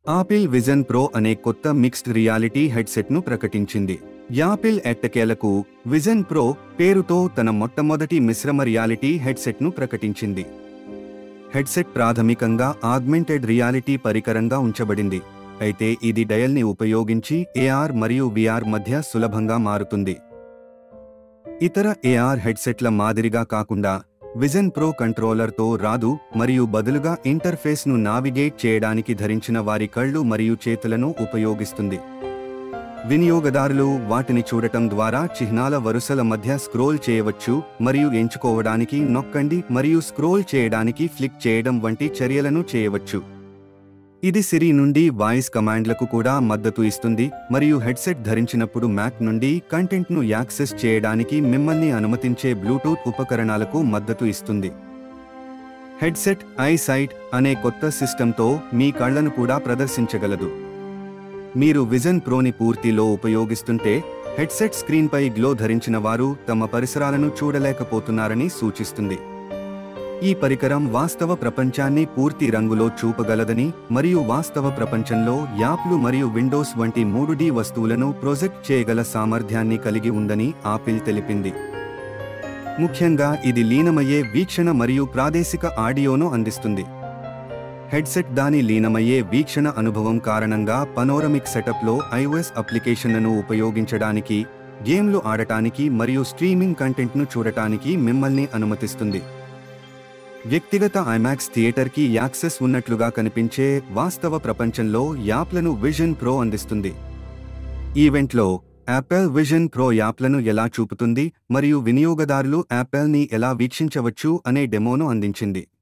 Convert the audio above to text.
apple vision pro అనే కొత్త mixed reality హెడ్సెట్ను ప్రకటించింది యాపిల్ ఎట్టకేలకు విజన్ ప్రో పేరుతో తన మొట్టమొదటి మిశ్రమ రియాలిటీ హెడ్సెట్ను ప్రకటించింది హెడ్సెట్ ప్రాథమికంగా ఆగ్మెంటెడ్ రియాలిటీ పరికరంగా ఉంచబడింది అయితే ఇది డయల్ని ఉపయోగించి ఏఆర్ మరియు విఆర్ మధ్య సులభంగా మారుతుంది ఇతర ఏఆర్ హెడ్సెట్ల మాదిరిగా కాకుండా విజన్ ప్రో కంట్రోలర్తో రాదు మరియు బదులుగా ఇంటర్ఫేస్ను నావిగేట్ చేయడానికి ధరించిన వారి కళ్ళు మరియు చేతులను ఉపయోగిస్తుంది వినియోగదారులు వాటిని చూడటం ద్వారా చిహ్నాల వరుసల మధ్య స్క్రోల్ చేయవచ్చు మరియు ఎంచుకోవడానికి నొక్కండి మరియు స్క్రోల్ చేయడానికి ఫ్లిక్ చేయడం వంటి చర్యలను చేయవచ్చు ఇది సిరి నుండి వాయిస్ కమాండ్లకు కూడా మద్దతు ఇస్తుంది మరియు హెడ్సెట్ ధరించినప్పుడు మ్యాక్ నుండి కంటెంట్ను యాక్సెస్ చేయడానికి మిమ్మల్ని అనుమతించే బ్లూటూత్ ఉపకరణాలకు మద్దతు ఇస్తుంది హెడ్సెట్ ఐసైట్ అనే కొత్త సిస్టంతో మీ కళ్లను కూడా ప్రదర్శించగలదు మీరు విజన్ ప్రోని పూర్తిలో ఉపయోగిస్తుంటే హెడ్సెట్ స్క్రీన్పై గ్లో ధరించిన వారు తమ పరిసరాలను చూడలేకపోతున్నారని సూచిస్తుంది ఈ పరికరం వాస్తవ ప్రపంచాన్ని పూర్తి రంగులో చూపగలదని మరియు వాస్తవ ప్రపంచంలో యాప్లు మరియు విండోస్ వంటి మూడు డి వస్తువులను ప్రొజెక్ట్ చేయగల సామర్థ్యాన్ని కలిగి ఉందని ఆపిల్ తెలిపింది ముఖ్యంగా ఇది లీనమయ్యే వీక్షణ మరియు ప్రాదేశిక ఆడియోను అందిస్తుంది హెడ్సెట్ దాని లీనమయ్యే వీక్షణ అనుభవం కారణంగా పనోరమిక్ సెటప్లో ఐఓఎస్ అప్లికేషన్లను ఉపయోగించడానికి గేమ్లు ఆడటానికి మరియు స్ట్రీమింగ్ కంటెంట్ను చూడటానికి మిమ్మల్ని అనుమతిస్తుంది వ్యక్తిగత ఐమాక్స్ థియేటర్కి యాక్సెస్ ఉన్నట్లుగా కనిపించే వాస్తవ ప్రపంచంలో యాప్లను విజన్ ప్రో అందిస్తుంది ఈవెంట్లో యాపిల్ విజన్ ప్రో యాప్లను ఎలా చూపుతుంది మరియు వినియోగదారులు యాపిల్ని ఎలా వీక్షించవచ్చు అనే డెమోను అందించింది